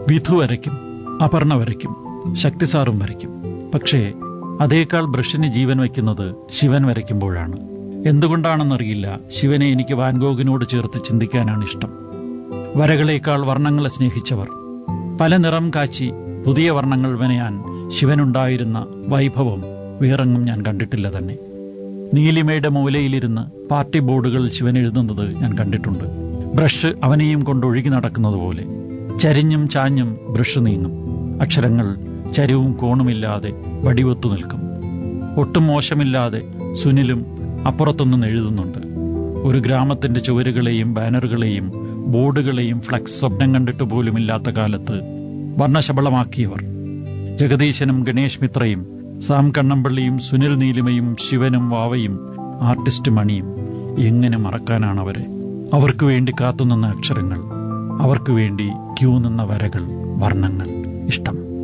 വിധു വരയ്ക്കും അപർണ വരയ്ക്കും ശക്തിസാറും വരയ്ക്കും പക്ഷേ അതേക്കാൾ ബ്രഷിന് ജീവൻ വയ്ക്കുന്നത് ശിവൻ വരയ്ക്കുമ്പോഴാണ് എന്തുകൊണ്ടാണെന്നറിയില്ല ശിവനെ എനിക്ക് വാൻഗോഗിനോട് ചേർത്ത് ചിന്തിക്കാനാണ് ഇഷ്ടം വരകളേക്കാൾ വർണ്ണങ്ങളെ സ്നേഹിച്ചവർ പല നിറം കാച്ചി പുതിയ വർണ്ണങ്ങൾ വനയാൻ ശിവനുണ്ടായിരുന്ന വൈഭവം വേറെങ്ങും ഞാൻ കണ്ടിട്ടില്ല തന്നെ നീലിമയുടെ മൂലയിലിരുന്ന് പാർട്ടി ബോർഡുകൾ ശിവൻ എഴുതുന്നത് ഞാൻ കണ്ടിട്ടുണ്ട് ബ്രഷ് അവനെയും കൊണ്ടൊഴുകി നടക്കുന്നത് പോലെ ചരിഞ്ഞും ചാഞ്ഞും ബ്രഷ് നീങ്ങും അക്ഷരങ്ങൾ ചരിവും കോണുമില്ലാതെ വടിവൊത്തു നിൽക്കും ഒട്ടും മോശമില്ലാതെ സുനിലും അപ്പുറത്തുനിന്ന് എഴുതുന്നുണ്ട് ഒരു ഗ്രാമത്തിന്റെ ചുവരുകളെയും ബാനറുകളെയും ബോർഡുകളെയും ഫ്ലക്സ് സ്വപ്നം കണ്ടിട്ട് പോലുമില്ലാത്ത കാലത്ത് വർണ്ണശബളമാക്കിയവർ ജഗദീശനും ഗണേഷ് മിത്രയും സാം കണ്ണമ്പള്ളിയും സുനിൽ നീലിമയും ശിവനും വാവയും ആർട്ടിസ്റ്റ് മണിയും എങ്ങനെ മറക്കാനാണ് അവരെ അവർക്ക് വേണ്ടി കാത്തുനിന്ന അക്ഷരങ്ങൾ അവർക്ക് വേണ്ടി ക്യൂ നിന്ന വരകൾ വർണ്ണങ്ങൾ ഇഷ്ടം